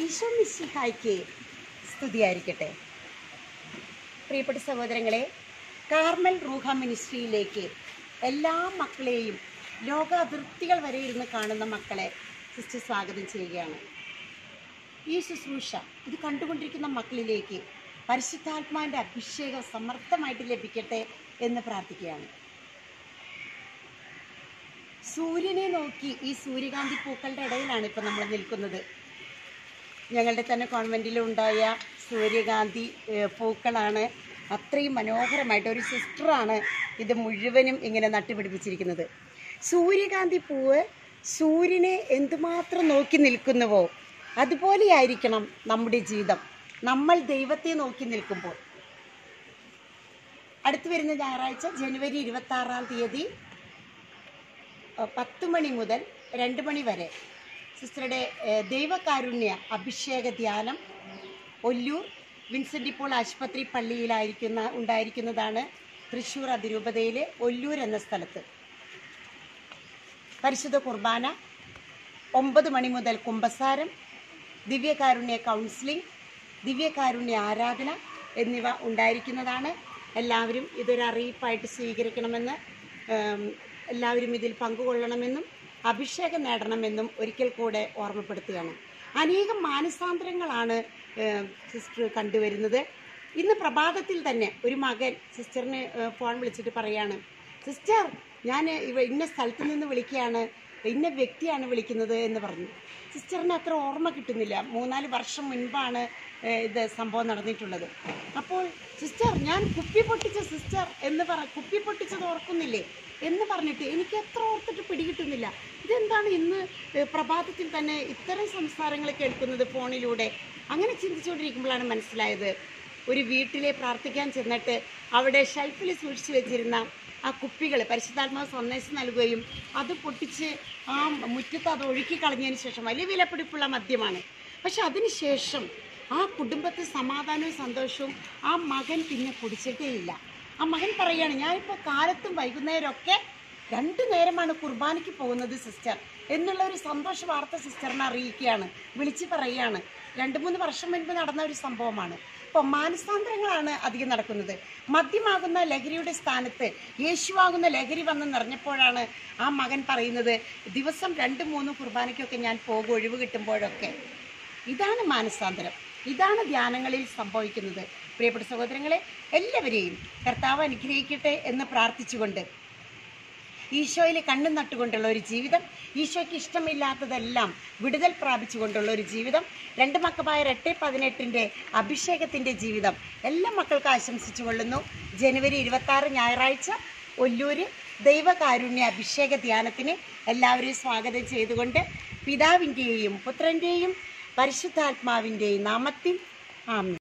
ഈശോ മിശിഹായ്ക്ക് സ്തുതിയായിരിക്കട്ടെ പ്രിയപ്പെട്ട സഹോദരങ്ങളെ കാർമൽ റൂഹ മിനിസ്ട്രിയിലേക്ക് എല്ലാ മക്കളെയും ലോക അതിർത്തികൾ വരെ ഇരുന്ന് കാണുന്ന മക്കളെ സിസ്റ്റർ സ്വാഗതം ചെയ്യുകയാണ് ഈ ശുശ്രൂഷ ഇത് കണ്ടുകൊണ്ടിരിക്കുന്ന മക്കളിലേക്ക് പരിശുദ്ധാത്മാവിൻ്റെ അഭിഷേകം സമർത്ഥമായിട്ട് ലഭിക്കട്ടെ എന്ന് പ്രാർത്ഥിക്കുകയാണ് സൂര്യനെ നോക്കി ഈ സൂര്യകാന്തി പൂക്കളുടെ ഇടയിലാണ് ഇപ്പം നമ്മൾ നിൽക്കുന്നത് ഞങ്ങളുടെ തന്നെ കോൺവെൻറ്റിൽ ഉണ്ടായ സൂര്യകാന്തി ഏഹ്, പൂക്കളാണ് അത്രയും മനോഹരമായിട്ട് ഒരു സിസ്റ്ററാണ് ഇത് മുഴുവനും ഇങ്ങനെ നട്ടുപിടിപ്പിച്ചിരിക്കുന്നത് സൂര്യകാന്തി പൂവ് സൂര്യനെ എന്തുമാത്രം നോക്കി നിൽക്കുന്നുവോ അതുപോലെയായിരിക്കണം നമ്മുടെ ജീവിതം നമ്മൾ ദൈവത്തെ നോക്കി നിൽക്കുമ്പോൾ അടുത്ത് വരുന്ന ഞായറാഴ്ച ജനുവരി ഇരുപത്തി ആറാം തീയതി ഏഹ്, പത്ത് മണി മുതൽ രണ്ട് മണി വരെ സിസ്റ്ററുടെ ഏഹ്, ദൈവകാരുണ്യ അഭിഷേക ധ്യാനം ഒല്ലൂർ വിൻസെൻ്റ് ഇപ്പോൾ ആശുപത്രി പള്ളിയിലായിരിക്കുന്ന ഉണ്ടായിരിക്കുന്നതാണ് തൃശ്ശൂർ അതിരൂപതയിലെ ഒല്ലൂർ എന്ന സ്ഥലത്ത് പരിശുദ്ധ കുർബാന ഒമ്പത് മണി മുതൽ കുമ്പസാരം ദിവ്യകാരുണ്യ കൗൺസിലിംഗ് ദിവ്യകാരുണ്യ ആരാധന എന്നിവ ഉണ്ടായിരിക്കുന്നതാണ് എല്ലാവരും ഇതൊരു അറിയിപ്പായിട്ട് സ്വീകരിക്കണമെന്ന് ഏം, എല്ലാവരും ഇതിൽ പങ്കുകൊള്ളണമെന്നും അഭിഷേകം നേടണമെന്നും ഒരിക്കൽ കൂടെ ഓർമ്മപ്പെടുത്തുകയാണ് അനേകം മാനസാന്തരങ്ങളാണ് ഏം, സിസ്റ്റർ കണ്ടുവരുന്നത് ഇന്ന് പ്രഭാതത്തിൽ തന്നെ ഒരു മകൻ സിസ്റ്ററിന് ഏഹ്, ഫോൺ വിളിച്ചിട്ട് പറയാണ് സിസ്റ്റർ ഞാൻ ഇവ ഇന്ന സ്ഥലത്ത് നിന്ന് വിളിക്കുകയാണ് ഇന്ന വ്യക്തിയാണ് വിളിക്കുന്നത് എന്ന് പറഞ്ഞു സിസ്റ്ററിന് അത്ര ഓർമ്മ കിട്ടുന്നില്ല മൂന്നാല് വർഷം മുൻപാണ് ഏഹ്, ഇത് സംഭവം നടന്നിട്ടുള്ളത് അപ്പോൾ സിസ്റ്റർ ഞാൻ കുപ്പി പൊട്ടിച്ച സിസ്റ്റർ എന്ന് പറ കുപ്പി പൊട്ടിച്ചത് ഓർക്കുന്നില്ലേ എന്ന് പറഞ്ഞിട്ട് എനിക്ക് എത്ര ഓർത്തിട്ട് പിടികിട്ടുന്നില്ല ഇതെന്താണ് ഇന്ന് ഏഹ്, പ്രഭാതത്തിൽ തന്നെ ഇത്തരം സംസാരങ്ങൾ കേൾക്കുന്നത് ഫോണിലൂടെ അങ്ങനെ ചിന്തിച്ചുകൊണ്ടിരിക്കുമ്പോഴാണ് മനസ്സിലായത് ഒരു വീട്ടിലെ പ്രാർത്ഥിക്കാൻ ചെന്നിട്ട് അവിടെ ഷെൽഫിൽ സൂക്ഷിച്ചു വെച്ചിരുന്ന ആ കുപ്പികൾ പരിശുദ്ധാത്മാവ് സന്ദേശം നൽകുകയും അത് പൊട്ടിച്ച് ആ മുറ്റത്ത് അത് ഒഴുക്കി കളഞ്ഞതിന് ശേഷം വലിയ വിലപിടിപ്പുള്ള മദ്യമാണ് പക്ഷെ അതിനുശേഷം ആ കുടുംബത്തിൽ സമാധാനവും സന്തോഷവും ആ മകൻ പിന്നെ കുടിച്ചിട്ടേയില്ല ആ മകൻ പറയാണ് ഞാനിപ്പോൾ കാലത്തും വൈകുന്നേരമൊക്കെ രണ്ടു നേരമാണ് കുർബാനയ്ക്ക് പോകുന്നത് സിസ്റ്റർ എന്നുള്ള ഒരു സന്തോഷ വാർത്ത സിസ്റ്ററിനെ അറിയിക്കുകയാണ് വിളിച്ച് പറയുകയാണ് രണ്ട് മൂന്ന് വർഷം മുൻപ് നടന്ന ഒരു സംഭവമാണ് അപ്പോൾ മാനസാന്തരങ്ങളാണ് അധികം നടക്കുന്നത് മദ്യമാകുന്ന ലഹരിയുടെ സ്ഥാനത്ത് യേശുവാകുന്ന ലഹരി വന്ന് നിറഞ്ഞപ്പോഴാണ് ആ മകൻ പറയുന്നത് ദിവസം രണ്ട് മൂന്ന് കുർബാനയ്ക്കൊക്കെ ഞാൻ പോകും ഒഴിവ് കിട്ടുമ്പോഴൊക്കെ ഇതാണ് മാനസാന്തരം ഇതാണ് ധ്യാനങ്ങളിൽ സംഭവിക്കുന്നത് പ്രിയപ്പെട്ട സഹോദരങ്ങളെ എല്ലാവരെയും കർത്താവ് അനുഗ്രഹിക്കട്ടെ എന്ന് പ്രാർത്ഥിച്ചുകൊണ്ട് ഈശോയിൽ കണ്ണും നട്ടുകൊണ്ടുള്ള ഒരു ജീവിതം ഈശോയ്ക്ക് ഇഷ്ടമില്ലാത്തതെല്ലാം വിടുതൽ പ്രാപിച്ചുകൊണ്ടുള്ള ഒരു ജീവിതം രണ്ട് മക്കമായ എട്ട് പതിനെട്ടിൻ്റെ അഭിഷേകത്തിൻ്റെ ജീവിതം എല്ലാ മക്കൾക്കും ആശംസിച്ചു കൊള്ളുന്നു ജനുവരി ഇരുപത്തി ആറ് ഞായറാഴ്ച ഒല്ലൂര് ദൈവകാരുണ്യ അഭിഷേക ധ്യാനത്തിന് എല്ലാവരെയും സ്വാഗതം ചെയ്തുകൊണ്ട് പിതാവിൻ്റെയും പുത്രൻ്റെയും പരിശുദ്ധാത്മാവിൻ്റെയും നാമത്തിൽ ആമീൻ